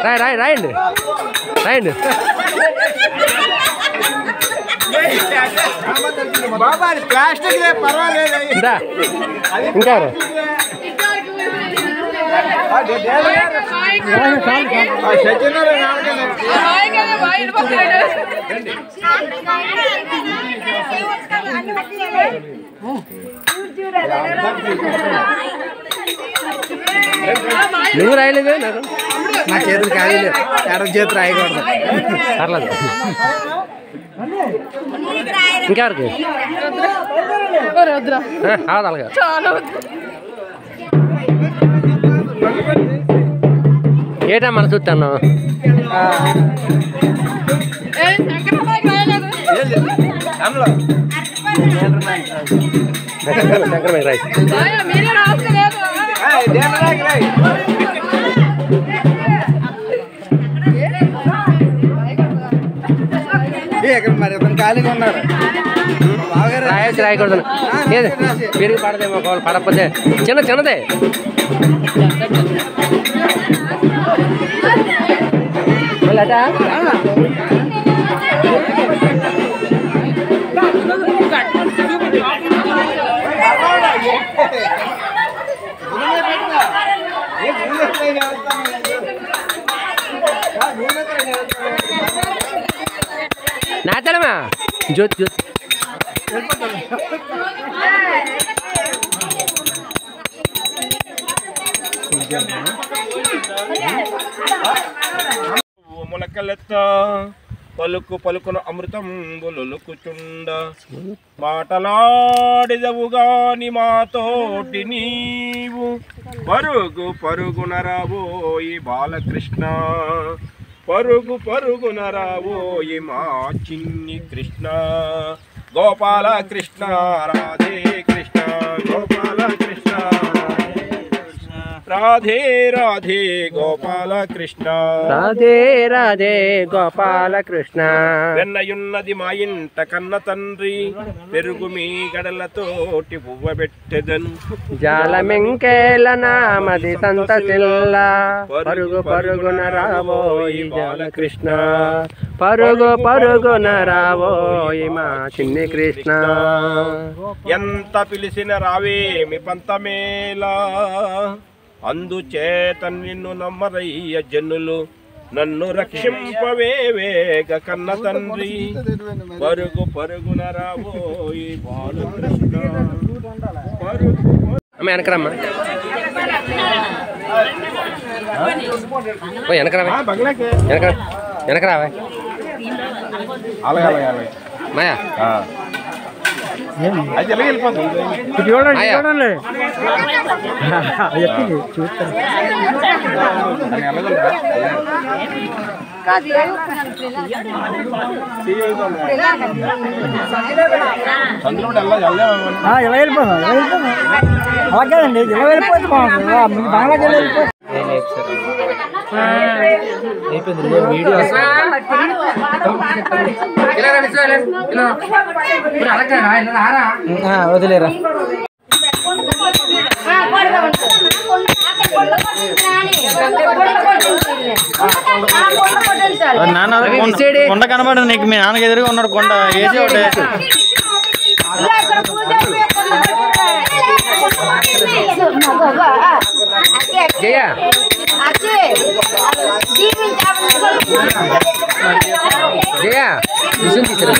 రాయ్ రాయ్ రాయండి రాయండి బాబా అది ప్లాస్టిక్ లే పర్వాలేదు ఇందా ఇంకా ఎవరు? సత్యనారాయణ ఆడకండి. నువ్వు రాయలేదు నాకు నా చేతులు ఖాళీ లేవు ఎర్ర చేతులు రాయకూడదు పర్లేదు ఇంకెవరికి ఆ, అలాగే ఏటా మన చూస్తాను శంకరమయ్య రాయ్ ఇక్కడ మరి ఇతను ఖాళీగా ఉన్నారు బావగారు రాయొచ్చు రాయకూడదు ఏది పెరిగి పడదేమో ఒకవేళ పడకపోతే చిన్న చిన్నదే మళ్ళీ అటా? నాతనమా జ్యోతి జ్యోతి మొలకలెత్త పలుకు పలుకున అమృతం బొలుకుచుండ మాటలాడిదవుగాని మాతోటి నీవు పరుగు పరుగున రాబోయి బాలకృష్ణ పరుగు పరుగున రాబోయి మా చిన్ని కృష్ణ గోపాల కృష్ణ రాధే కృష్ణ గోపాల కృష్ణ రాధే రాధే గోపాల కృష్ణ రాధే రాధే గోపాల కృష్ణ వెన్నయున్నది మా ఇంట కన్న తండ్రి పెరుగు మీ గడలతోటి పువ్వబెట్టెదను జాలమెంకేల నామది సంతసిల్ల పరుగు పరుగున రాబోయి బాలకృష్ణ పరుగు పరుగున రాబోయి మా చిన్ని కృష్ణ ఎంత పిలిచిన రావేమి పంతమేలా అందుచేత నిన్ను నమ్మరయ్య జనులు నన్ను రక్షింపవే వేగ కన్న తండ్రి పరుగు పరుగున రాబోయి బాలకృష్ణ పరుగు అమ్మ వెనకరమ్మా ఓ వెనకరావా వెనకరా వెనకరావా అలాగే అలాగే అలాగే మాయా అది ఎలాగ వెళ్ళిపోతుంది చూడండి ఆయా. చూడండి ఎత్తింది చూస్తాను దాన్ని ఎలాగొల్లురా? చంద్రుడు ఎలా వెళ్ళాము ఇలా వెళ్ళిపోదాం ఇలా వెళ్ళిపోదాం అలా కాదండి ఇలా వెళ్ళిపోతే బాగుంటుంది ఆ, మీకు బంగ్లాకి వెళ్ళి వెళ్ళిపోతే వదిలేరా నాన్న రవి, కొండ- ఇచ్చేడి. కొండ కనబడింది నీకు మీ నాన్నకి ఎదురుగా ఉన్నాడు కొండ వేసి ఒకటి జయ జయ విషయం తీసుకురా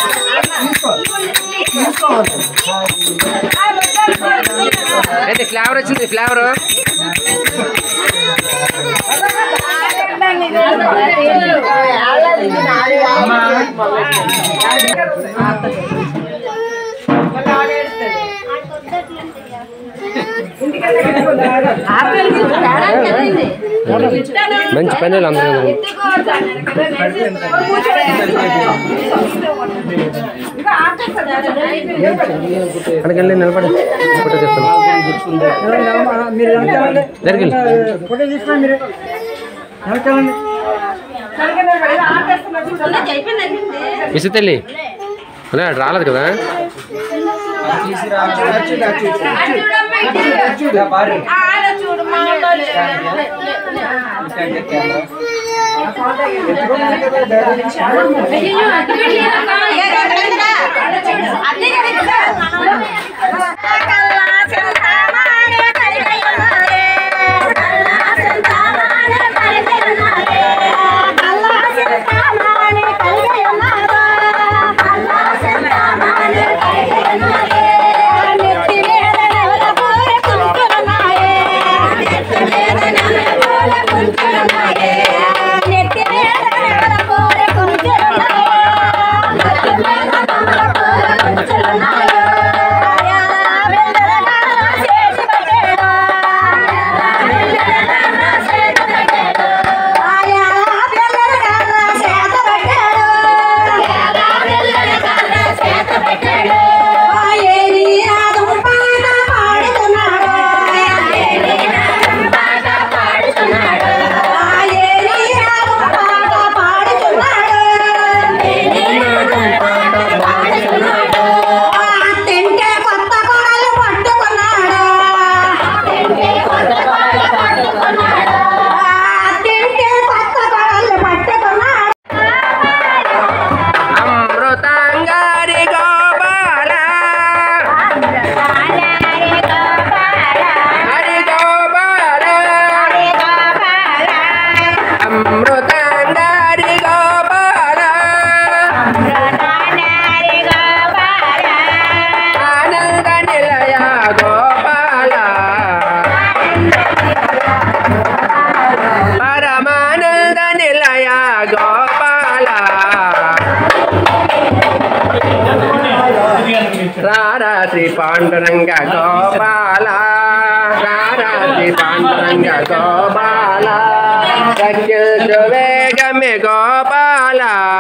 అయితే ఫ్లేవర్ వచ్చింది ఫ్లేవర్ మంచి పని అందరూ అక్కడికి వెళ్ళి నిలబడి ఫోటో తీస్తాను మీరు వెనకాలండి జరిగింది ఫోటో తీసుకున్నా మీరు వెనకాలండి ఇసు తల్లి అదే రాలేదు కదా చూడు తింటే కొత్త కొడలు పట్టుకున్నాడు తింటే కొత్త కొడలు పట్టుకున్నాడు అమృతాంగారి గోపాల హరి గోపాల అమృతాంగారి గోపాల ఆనంద నిలయ గోపాల పరమానంద నిలయ గోపాల రారా శ్రీ పాండురంగ గోపాల రారా శ్రీ పాండురంగ గోపాల రక్షించు వేగమే గోపాల